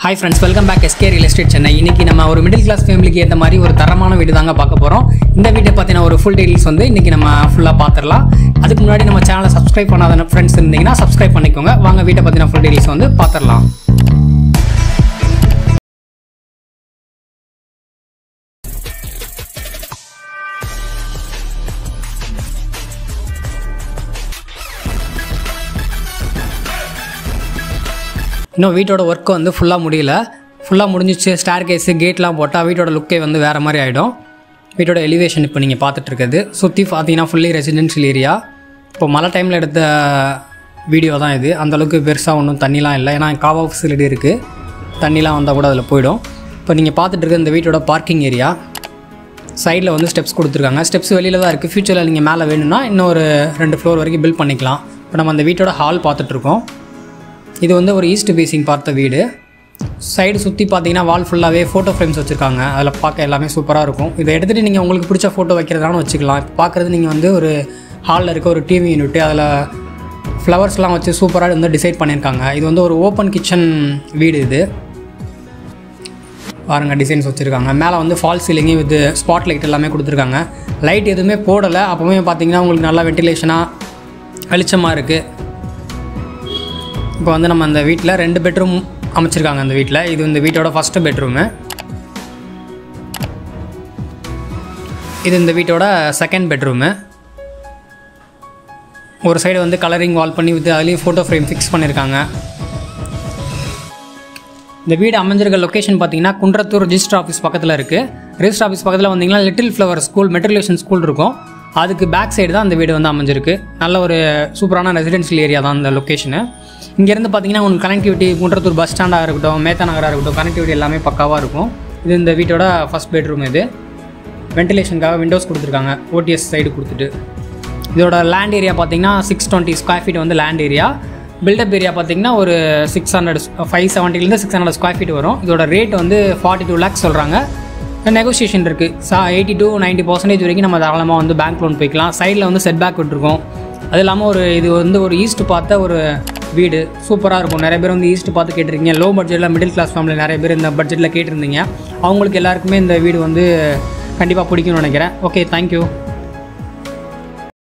hi friends welcome back SK real estate Chennai இன்னைக்கு நம்ம ஒரு மிடில் கிளாஸ் ஃபேமிலிக்கு ஏற்ற மாதிரி ஒரு தரமான வீடு தாங்க பார்க்க போகிறோம் இந்த வீட்டை பார்த்தீங்கன்னா ஒரு ஃபுல் டீடைல்ஸ் வந்து இன்னைக்கு நம்ம ஃபுல்லாக பார்த்துடலாம் அதுக்கு முன்னாடி நம்ம சேனலை சப்ஸ்கிரைப் பண்ணாத ஃப்ரெண்ட்ஸ் இருந்தீங்கன்னா சப்ஸ்கிரைப் பண்ணிக்கோங்க வாங்க வீட்டை பற்றின ஃபுல் டீடைல்ஸ் வந்து பார்த்துடலாம் இன்னும் வீட்டோட ஒர்க் வந்து ஃபுல்லாக முடியல ஃபுல்லாக முடிஞ்சிச்சு ஸ்டார் கேஸு கேட்லாம் போட்டால் வீட்டோட லுக்கே வந்து வேறு மாதிரி ஆகிடும் வீட்டோட எலிவேஷன் இப்போ நீங்கள் பார்த்துட்ருக்குது சுற்றி பார்த்தீங்கன்னா ஃபுல்லி ரெசிடென்ஷியல் ஏரியா இப்போ மழை டைமில் எடுத்த வீடியோ தான் இது அந்தளவுக்கு பெருசாக ஒன்றும் தண்ணிலாம் இல்லை ஏன்னா காவா ஃபெசிலிட்டி இருக்குது தண்ணிலாம் வந்தால் கூட அதில் போயிடும் இப்போ நீங்கள் பார்த்துட்டு இருக்க இந்த வீட்டோட பார்க்கிங் ஏரியா சைடில் வந்து ஸ்டெப்ஸ் கொடுத்துருக்காங்க ஸ்டெப்ஸ் வெளியில் தான் இருக்குது ஃப்யூச்சரில் நீங்கள் மேலே வேணும்னா இன்னும் ஒரு ரெண்டு ஃப்ளோர் வரைக்கும் பில்ட் பண்ணிக்கலாம் இப்போ நம்ம அந்த வீட்டோட ஹால் பார்த்துட்ருக்கோம் இது வந்து ஒரு ஈஸ்ட் பேசிங் பார்த்த வீடு சைடு சுற்றி பார்த்தீங்கன்னா வால் ஃபுல்லாகவே ஃபோட்டோ ஃப்ரேம்ஸ் வச்சுருக்காங்க அதில் பார்க்க எல்லாமே சூப்பராக இருக்கும் இதை எடுத்துகிட்டு நீங்கள் உங்களுக்கு பிடிச்ச ஃபோட்டோ வைக்கிறதானு வச்சுக்கலாம் இப்போ பார்க்குறது நீங்கள் வந்து ஒரு ஹாலில் இருக்க ஒரு டிவி யூனிட்டு அதில் ஃப்ளவர்ஸ்லாம் வச்சு சூப்பராக வந்து டிசைட் பண்ணியிருக்காங்க இது வந்து ஒரு ஓப்பன் கிச்சன் வீடு இது பாருங்க டிசைன்ஸ் வச்சுருக்காங்க மேலே வந்து fall ceiling with spot light எல்லாமே கொடுத்துருக்காங்க லைட் எதுவுமே போடலை அப்போவே பார்த்தீங்கன்னா உங்களுக்கு நல்லா வென்டிலேஷனாக வெளிச்சமாக இருக்குது இப்போ வந்து நம்ம அந்த வீட்டில் ரெண்டு பெட்ரூம் அமைச்சிருக்காங்க அந்த வீட்டில் இது இந்த வீட்டோட ஃபஸ்ட்டு பெட்ரூமு இது இந்த வீட்டோட செகண்ட் பெட்ரூமு ஒரு சைடு வந்து கலரிங் வால் பண்ணி வித்து அதுலேயும் ஃபோட்டோ ஃப்ரேம் ஃபிக்ஸ் பண்ணியிருக்காங்க இந்த வீடு அமைஞ்சிருக்க லொக்கேஷன் பார்த்தீங்கன்னா குன்றத்தூர் ரிஜிஸ்டர் ஆஃபீஸ் பக்கத்தில் இருக்குது ரிஜிஸ்டர் ஆஃபீஸ் பக்கத்தில் வந்தீங்கன்னா little flower school matriculation school இருக்கும் அதுக்கு பேக் சைடு தான் அந்த வீடு வந்து அமைஞ்சிருக்கு நல்ல ஒரு சூப்பரான ரெசிடென்ஷியல் ஏரியா தான் இந்த லொக்கேஷனு இங்கேருந்து பார்த்தீங்கன்னா உங்களுக்கு கனெக்டிவிட்டி குன்றத்தூர் பஸ் ஸ்டாண்டாக இருக்கட்டும் மேத்தா நகராக இருக்கட்டும் கனெக்டிவிட்டி எல்லாமே பக்காவாக இருக்கும் இது இந்த வீட்டோட ஃபஸ்ட் பெட்ரூம் இது வென்டிலேஷனுக்காக விண்டோஸ் கொடுத்துருக்காங்க ஓடிஎஸ் சைடு கொடுத்துட்டு இதோட லேண்ட் ஏரியா பார்த்தீங்கன்னா சிக்ஸ் டுவெண்ட்டி ஸ்கொயர் ஃபீட் வந்து லேண்ட் ஏரியா பில்டப் ஏரியா பார்த்தீங்கன்னா ஒரு சிக்ஸ் ஹண்ட்ரட் ஃபைவ் செவன்ட்டிலேருந்து சிக்ஸ் ஹண்ட்ரட் ஸ்கொயர் ஃபீட் வரும் இதோட ரேட் வந்து ஃபார்ட்டி டூ லேக்ஸ் சொல்கிறாங்க நெகோசியேஷன் இருக்குது சா எயிட்டி டு நைன்ட்டி பர்சன்டேஜ் வரைக்கும் நம்ம தாராளமாக வந்து பேங்க் லோன் போய்க்கலாம் சைடில் வந்து செட் பேக் விட்டுருக்கோம் அது இல்லாமல் ஒரு இது வந்து ஒரு ஈஸ்ட் பார்த்த ஒரு வீடு சூப்பராக இருக்கும் நிறைய பேர் வந்து ஈஸ்ட் பார்த்து கேட்டிருக்கீங்க லோ பட்ஜெட்டில் மிடில் கிளாஸ் ஃபேமிலி நிறைய பேர் இந்த பட்ஜெட்டில் கேட்டிருந்தீங்க அவங்களுக்கு எல்லாருக்குமே இந்த வீடு வந்து கண்டிப்பாக பிடிக்கும்னு நினைக்கிறேன் ஓகே தேங்க்யூ